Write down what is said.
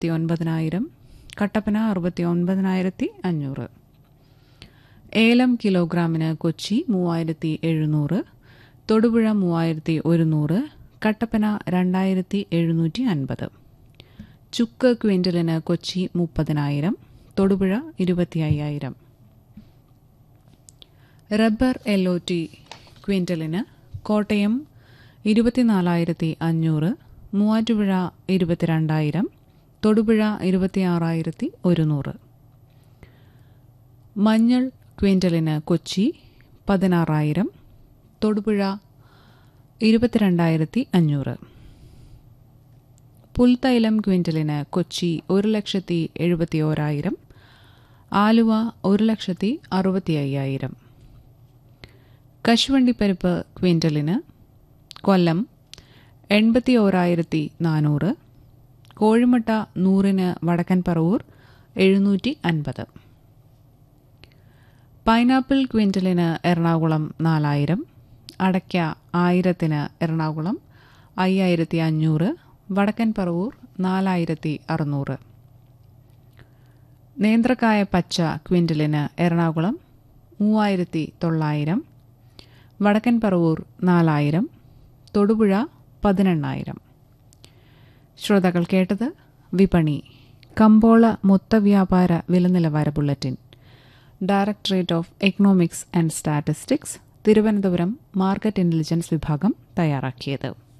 അറുപത്തി ഒൻപതിനായിരം കട്ടപ്പന അറുപത്തി ഒൻപതിനായിരത്തി അഞ്ഞൂറ് ഏലം കിലോഗ്രാമിന് കൊച്ചി മൂവായിരത്തി എഴുന്നൂറ് തൊടുപുഴ മൂവായിരത്തി ഒരുന്നൂറ് കട്ടപ്പന രണ്ടായിരത്തി എഴുന്നൂറ്റി അൻപത് ചുക്ക് ക്വിൻ്റലിന് കൊച്ചി മുപ്പതിനായിരം തൊടുപുഴ ഇരുപത്തി അയ്യായിരം റബ്ബർ എൽ ഒ ടി ക്വിൻ്റലിന് കോട്ടയം ഇരുപത്തിനാലായിരത്തി അഞ്ഞൂറ് മൂവാറ്റുപുഴ ഇരുപത്തിരണ്ടായിരം തൊടുപുഴ ഇരുപത്തിയാറായിരത്തി ഒരുന്നൂറ് മഞ്ഞൾ ക്വിൻ്റലിന് കൊച്ചി പതിനാറായിരം തൊടുപുഴ ഇരുപത്തിരണ്ടായിരത്തി അഞ്ഞൂറ് പുൽത്തൈലം ക്വിൻ്റലിന് കൊച്ചി ഒരു ലക്ഷത്തി എഴുപത്തി ഓരായിരം ആലുവ ഒരു ലക്ഷത്തി അറുപത്തി അയ്യായിരം കശുവണ്ടിപ്പരിപ്പ് ക്വിൻ്റലിന് കൊല്ലം എൺപത്തി ഓരായിരത്തി നാനൂറ് കോഴിമുട്ട നൂറിന് വടക്കൻ പറവൂർ എഴുന്നൂറ്റി അൻപത് പൈനാപ്പിൾ ക്വിൻ്റലിന് എറണാകുളം നാലായിരം അടയ്ക്ക ആയിരത്തിന് എറണാകുളം അയ്യായിരത്തി അഞ്ഞൂറ് വടക്കൻ പറവൂർ നാലായിരത്തി അറുന്നൂറ് നേന്ത്രക്കായ പച്ച ക്വിൻ്റലിന് എറണാകുളം മൂവായിരത്തി തൊള്ളായിരം വടക്കൻ പറവൂർ നാലായിരം തൊടുപുഴ പതിനെണ്ണായിരം ശ്രോതാക്കൾ കേട്ടത് വിപണി കമ്പോള മൊത്തവ്യാപാര വിലനിലവാര bulletin directorate of economics and statistics Thiruvananthapuram market intelligence വിഭാഗം തയ്യാറാക്കിയത്